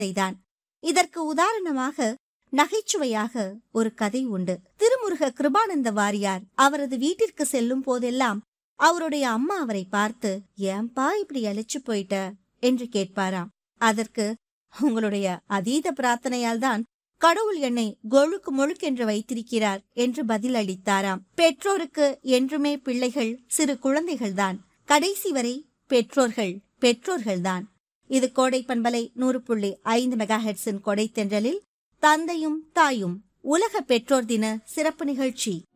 தான் இதற்கு உதாரணமாக நகைச்சுவையாக ஒரு கதை உண்டு திருமுருக கிருபானந்த வாரியார் அவரது வீட்டிற்கு செல்லும் போதெல்லாம் அவருடைய அம்மா அவரை பார்த்து ஏன்பா இப்படி அழைச்சு போயிட்ட என்று கேட்பாராம் அதற்கு உங்களுடைய அதீத பிரார்த்தனையால் தான் கடவுள் என்னை கொழுக்கு முழுக்கென்று வைத்திருக்கிறார் என்று பதில் அளித்தாராம் பெற்றோருக்கு என்றுமே பிள்ளைகள் சிறு குழந்தைகள்தான் கடைசி வரை பெற்றோர்கள் பெற்றோர்கள்தான் இது கோடை பண்பலை நூறு புள்ளி ஐந்து மெகா ஹெட்ஸின் கொடை தென்றலில் தந்தையும் தாயும் உலக பெற்றோர் தின சிறப்பு நிகழ்ச்சி